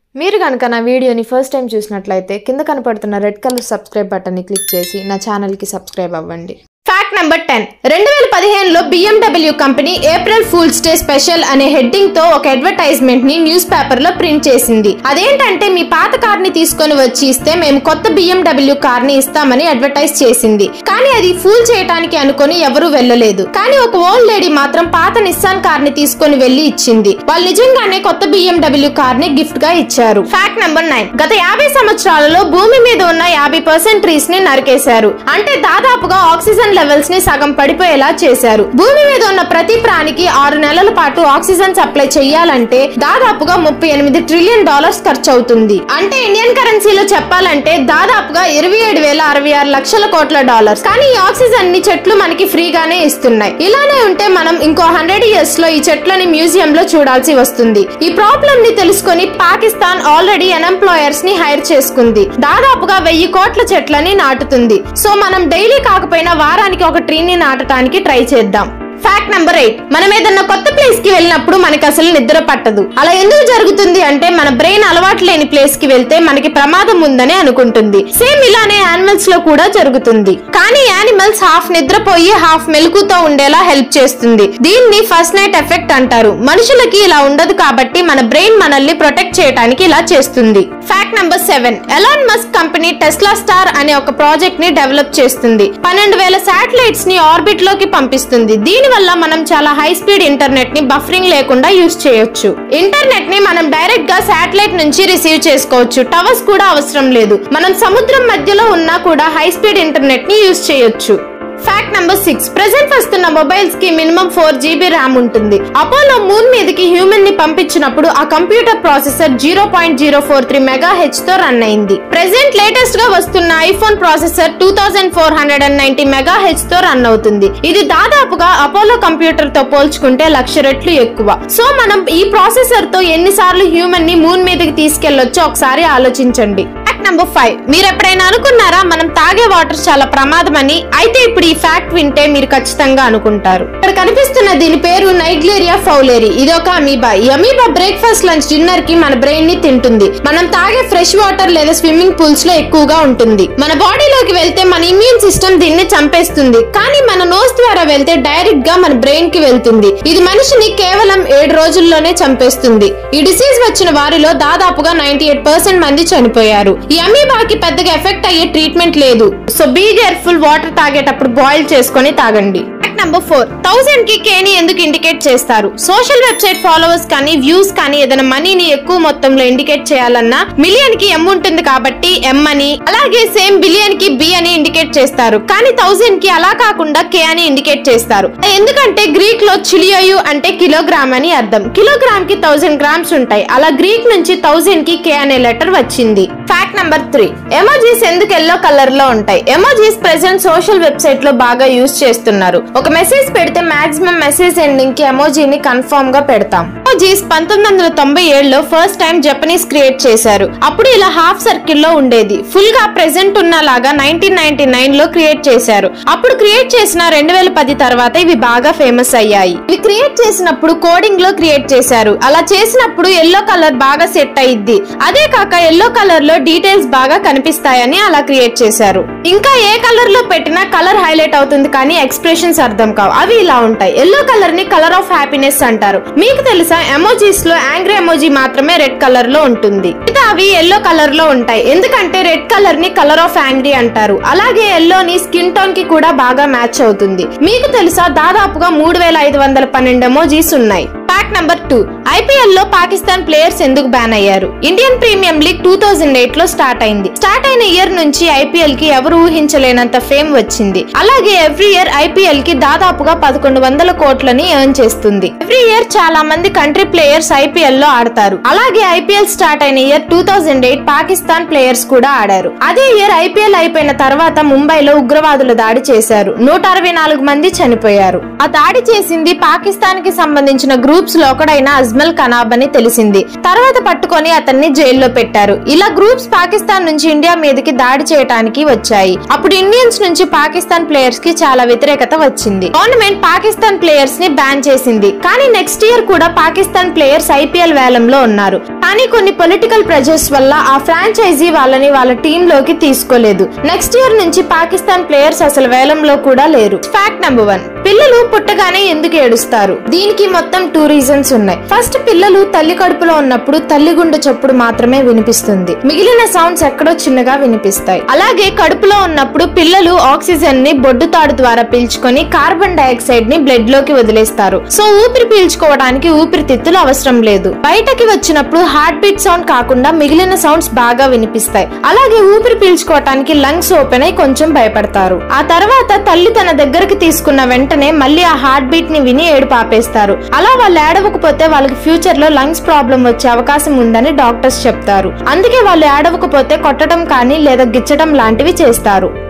మీరు కనుక నా వీడియోని ఫస్ట్ టైం చూసినట్లయితే కింద కనపడుతున్న రెడ్ కలర్ సబ్స్క్రైబ్ బటన్ని క్లిక్ చేసి నా ఛానల్కి సబ్స్క్రైబ్ అవ్వండి ఫ్యాక్ట్ నెంబర్ టెన్ రెండు వేల పదిహేనులో BMW company April fools day special అనే హెడ్డింగ్ తో ఒక అడ్వర్టైజ్మెంట్ ని న్యూస్ పేపర్ లో ప్రింట్ చేసింది అదేంటంటే మీ పాత కార్ ని తీసుకొని వచ్చి ఇస్తే మేము కొత్త బిఎండబ్ల్యూ కార్ ని ఇస్తామని అడ్వర్టైజ్ చేసింది కానీ అది ఫూల్ చేయడానికి అనుకొని ఎవరూ వెళ్ళలేదు కానీ ఒక ఓల్డ్ లేడీ మాత్రం పాత నిస్సాన్ కార్ ని తీసుకొని వెళ్లి ఇచ్చింది వాళ్ళు నిజంగానే కొత్త బిఎండబ్ల్యూ కార్ ని గిఫ్ట్ గా ఇచ్చారు ఫ్యాక్ట్ నెంబర్ నైన్ గత యాభై సంవత్సరాలలో భూమి మీద ఉన్న యాభై పర్సెంట్ ట్రీస్ ని నరికేశారు అంటే దాదాపుగా ఆక్సిజన్ లెవెల్స్ ని సగం పడిపోయేలా చేశారు భూమి మీద ఉన్న ప్రతి ప్రాణికి ఆరు నెలల పాటు ఆక్సిజన్ సప్లై చేయాలంటే దాదాపుగా ముప్పై ఎనిమిది ట్రిలియన్ డాలర్స్ ఖర్చు అవుతుంది అంటే ఇండియన్ కరెన్సీలో చెప్పాలంటే దాదాపుగా ఇరవై ఏడు వేల అరవై ఆరు లక్షల కోట్ల డాలర్స్ కానీ ఈ ఆక్సిజన్ ని చెట్లు మనకి ఫ్రీగానే ఇస్తున్నాయి ఇలానే ఉంటే మనం ఇంకో హండ్రెడ్ ఇయర్స్ లో ఈ చెట్లని మ్యూజియం లో చూడాల్సి వస్తుంది ఈ ప్రాబ్లం ని తెలుసుకొని పాకిస్తాన్ ఆల్రెడీ అన్ఎంప్లాయర్స్ ని హైర్ చేసుకుంది దాదాపుగా వెయ్యి కోట్ల చెట్లని నాటుతుంది సో మనం డైలీ కాకపోయినా వారానికి ఒక ట్రీని నాటడానికి ట్రై చేద్దాం ఫ్యాక్ట్ నెంబర్ ఎయిట్ మనం ఏదన్నా కొత్త ప్లేస్ కి వెళ్ళినప్పుడు మనకి అసలు నిద్ర పట్టదు అలా ఎందుకు జరుగుతుంది అంటే మన బ్రెయిన్ అలవాటు లేని ప్లేస్ కి వెళ్తే మనకి ప్రమాదం ఉందని అనుకుంటుంది సేమ్ ఇలానే యానిమల్స్ లో కూడా జరుగుతుంది కానీ యానిమల్స్ హాఫ్ నిద్రపోయి హాఫ్ మెలకుతో ఉండేలా హెల్ప్ చేస్తుంది దీన్ని ఫస్ట్ నైట్ ఎఫెక్ట్ అంటారు మనుషులకి ఇలా ఉండదు కాబట్టి మన బ్రెయిన్ మనల్ని ప్రొటెక్ట్ చేయడానికి ఇలా చేస్తుంది fact number seven Elon Musk company Tesla star అనే ఒక ప్రాజెక్ట్ ని డెవలప్ చేస్తుంది పన్నెండు వేల శాటిలైట్స్ ని ఆర్బిట్ లోకి పంపిస్తుంది దీని వల్ల మనం చాలా హై స్పీడ్ ఇంటర్నెట్ ని బఫరింగ్ లేకుండా యూజ్ చేయొచ్చు ఇంటర్నెట్ ని మనం డైరెక్ట్ గా శాటిలైట్ నుంచి రిసీవ్ చేసుకోవచ్చు టవర్స్ కూడా అవసరం లేదు మనం సముద్రం మధ్యలో ఉన్నా కూడా హై స్పీడ్ ఇంటర్నెట్ ని యూజ్ చేయొచ్చు ఫ్యాక్ట్ నెంబర్ సిక్స్ ప్రెసెంట్ వస్తున్న మొబైల్స్ కి మినిమం ఫోర్ జీబీ ర్యామ్ ఉంటుంది అపోలో మూన్ మీదకి హ్యూమన్ ని పంపించినప్పుడు ఆ computer processor zero point zero four three megahertz తో రన్ అయింది ప్రెసెంట్ లేటెస్ట్ గా వస్తున్న iPhone processor two thousand four hundred and ninety megahertz తో రన్ అవుతుంది ఇది దాదాపుగా అపోలో కంప్యూటర్ తో పోల్చుకుంటే లక్ష రెట్లు ఎక్కువ సో మనం ఈ ప్రాసెసర్ తో ఎన్నిసార్లు హ్యూమన్ ని మూన్ మీదకి తీసుకెళ్లొచ్చో ఒకసారి ఆలోచించండి ఫ్యాక్ట్ నెంబర్ ఫైవ్ మీరు ఎప్పుడైనా అనుకున్నారా మనం తాగే వాటర్ చాలా ప్రమాదమని అయితే ఇప్పుడు ఈ ఫ్యాక్ట్ వింటే మీరు ఖచ్చితంగా అనుకుంటారు ఇక్కడ కనిపిస్తున్న దీని పేరు నైగ్లేరియా ఫౌలేరి ఇది ఒక అమీబా ఈ అమీబా బ్రేక్ఫాస్ట్ లంచ్ డిన్నర్ కి మన బ్రెయిన్ ని తింటుంది మనం తాగే ఫ్రెష్ వాటర్ లేదా స్విమ్మింగ్ పూల్స్ లో ఎక్కువగా ఉంటుంది మన బాడీలోకి వెళ్తే మన ఇమ్యూన్ సిస్టమ్ దీన్ని చంపేస్తుంది కానీ మన నోస్ ద్వారా వెళ్తే డైరెక్ట్ గా మన బ్రెయిన్ కి వెళ్తుంది ఇది మనిషిని కేవలం ఏడు రోజుల్లోనే చంపేస్తుంది ఈ డిసీజ్ వచ్చిన వారిలో దాదాపుగా నైన్టీ ఎయిట్ పర్సెంట్ మంది చనిపోయారు ఈ అమీబాకి పెద్దగా ఎఫెక్ట్ అయ్యే ట్రీట్మెంట్ లేదు సో బీ కేర్ఫుల్ వాటర్ తాగేటప్పుడు బాయిల్ చేసుకొని తాగండి నెంబర్ ఫోర్ థౌసండ్ కి కేని ఎందుకు ఇండికేట్ చేస్తారు సోషల్ వెబ్సైట్ ఫాలోవర్స్ కానీ వ్యూస్ కానీ ఏదైనా మనీని ఎక్కువ మొత్తంలో ఇండికేట్ చేయాలన్నా మిలియన్ కి ఎం ఉంటుంది కాబట్టి ఎం అని అలాగే సేమ్ బిలియన్ కి బి అని ఇండికేట్ చేస్తారు కానీ థౌసండ్ కి అలా కాకుండా కే అని ఇండికేట్ చేస్తారు ఎందుకంటే గ్రీక్ లో చిలియోయు అంటే కిలోగ్రామ్ అని అర్థం కిలోగ్రామ్ కి థౌసండ్ గ్రామ్స్ ఉంటాయి అలా గ్రీక్ నుంచి థౌసండ్ కి కే అనే లెటర్ వచ్చింది ఫ్యాక్ట్ నెంబర్ త్రీ ఎమోజీస్ ఎందుకు ఎల్లో కలర్ లో ఉంటాయి ఎమోజీస్ ప్రెసెంట్ సోషల్ వెబ్సైట్ లో బాగా యూజ్ చేస్తున్నారు ఒక మెసేజ్ పెడితే మాక్సిమం మెసేజ్ ఎండింగ్ కి ఎమోజీని కన్ఫర్మ్ గా పెడతాం ఎమోజీస్ పంతొమ్మిది వందల తొంభై ఏడులో ఫస్ట్ టైం జపనీస్ క్రియేట్ చేశారు అప్పుడు ఇలా హాఫ్ సర్కిల్ లో ఉండేది ఫుల్ గా ప్రెసెంట్ ఉన్నలాగా నైన్టీన్ నైన్టీ నైన్ లో క్రియేట్ చేశారు అప్పుడు క్రియేట్ చేసిన రెండు వేల పది తర్వాత ఇవి బాగా ఫేమస్ అయ్యాయి ఇవి క్రియేట్ చేసినప్పుడు కోడింగ్ లో క్రియేట్ చేశారు అలా చేసినప్పుడు ఎల్లో కలర్ బాగా సెట్ అయ్యిద్ది అదే కాక ఎల్లో కలర్ లో డీటెయిల్స్ బాగా కనిపిస్తాయని అలా క్రియేట్ చేశారు ఇంకా ఏ కలర్ లో పెట్టినా కలర్ హైలైట్ అవుతుంది కానీ ఎక్స్ప్రెషన్స్ అర్థం కావు అవి ఇలా ఉంటాయి ఎల్లో కలర్ ని కలర్ ఆఫ్ హ్యాపీనెస్ అంటారు మీకు తెలుసా ఎమోజీస్ లో యాంగ్రీ ఎమోజీ మాత్రమే రెడ్ కలర్ లో ఉంటుంది మిగతా అవి ఎల్లో కలర్ లో ఉంటాయి ఎందుకంటే రెడ్ కలర్ ని కలర్ ఆఫ్ యాంగ్రీ అంటారు అలాగే ఎల్లో ని స్కిన్ టోన్ కి కూడా బాగా మ్యాచ్ అవుతుంది మీకు తెలుసా దాదాపుగా మూడు వేల ఐదు వందల పన్నెండు ఎమోజీస్ ఉన్నాయి ఫ్యాక్ట్ నెంబర్ టూ ఐపీఎల్ లో పాకిస్తాన్ ప్లేయర్స్ ఎందుకు బ్యాన్ అయ్యారు Indian premium league two thousand eight లో స్టార్ట్ అయింది స్టార్ట్ అయిన ఇయర్ నుంచి ఐపీఎల్ కి ఎవరు ఊహించలేనంత ఫేమ్ వచ్చింది అలాగే ఎవ్రీ ఇయర్ ఐపీఎల్ కి దాదాపుగా పదకొండు వందల కోట్లని ఎర్న్ చేస్తుంది ఎవ్రీ ఇయర్ చాలా మంది కంట్రీ ప్లేయర్స్ ఐపీఎల్ లో ఆడతారు అలాగే ఐపీఎల్ స్టార్ట్ అయిన year two two thousand eight Pakistan players కూడా ఆడారు అదే ఇయర్ ఐపీఎల్ అయిపోయిన తర్వాత ముంబైలో ఉగ్రవాదులు దాడి చేశారు నూట అరవై నాలుగు మంది చనిపోయారు ఆ దాడి చేసింది పాకిస్తాన్ కి సంబంధించిన గ్రూప్స్ లో ఒకడైన అజ్మల్ కనాబ్ అని తెలిసింది తర్వాత పట్టుకొని అతన్ని జైల్లో పెట్టారు ఇలా గ్రూప్స్ పాకిస్తాన్ నుంచి ఇండియా మీదకి దాడి చేయడానికి వచ్చాయి అప్పుడు ఇండియన్స్ నుంచి పాకిస్తాన్ ప్లేయర్స్ కి చాలా వ్యతిరేకత వచ్చింది గవర్నమెంట్ పాకిస్తాన్ ప్లేయర్స్ ని బ్యాన్ చేసింది కానీ నెక్స్ట్ ఇయర్ కూడా పాకిస్తాన్ ప్లేయర్స్ ఐపీఎల్ వేలంలో ఉన్నారు కానీ కొన్ని పొలిటికల్ ప్రెజర్స్ వల్ల ఆ ఫ్రాంచైజీ వాళ్ళని వాళ్ళ టీమ్ లోకి తీసుకోలేదు నెక్స్ట్ ఇయర్ నుంచి పాకిస్తాన్ ప్లేయర్స్ అసలు వేలంలో కూడా లేరు ఫ్యాక్ట్ నెంబర్ వన్ పిల్లలు పుట్టగానే ఎందుకు ఏడుస్తారు దీనికి మొత్తం టూ రీజన్స్ ఉన్నాయి ఫస్ట్ పిల్లలు తల్లి కడుపులో ఉన్నప్పుడు తల్లి గుండె చప్పుడు మాత్రమే వినిపిస్తుంది మిగిలిన సౌండ్స్ ఎక్కడో చిన్నగా వినిపిస్తాయి అలాగే కడుపులో ఉన్నప్పుడు పిల్లలు ఆక్సిజన్ ని బొడ్డు తాడు ద్వారా పీల్చుకొని కార్బన్ డైఆక్సైడ్ ని బ్లడ్ లోకి వదిలేస్తారు సో ఊపిరి పీల్చుకోవడానికి ఊపిరితిత్తులు అవసరం లేదు బయటకి వచ్చినప్పుడు హార్ట్ బీట్ సౌండ్ కాకుండా మిగిలిన సౌండ్స్ బాగా వినిపిస్తాయి అలాగే ఊపిరి పీల్చుకోవటానికి లంగ్స్ ఓపెన్ అయి కొంచెం భయపడతారు ఆ తర్వాత తల్లి తన దగ్గరికి తీసుకున్న వెంటనే మళ్ళీ ఆ హార్ట్ బీట్ ని విని ఏడు పాపేస్తారు అలా వాళ్ళు ఏడవకపోతే వాళ్ళకి ఫ్యూచర్ లో లంగ్స్ ప్రాబ్లం వచ్చే అవకాశం ఉందని డాక్టర్స్ చెప్తారు అందుకే వాళ్ళు ఏడవకపోతే కొట్టడం కానీ లేదా గిచ్చడం లాంటివి చేస్తారు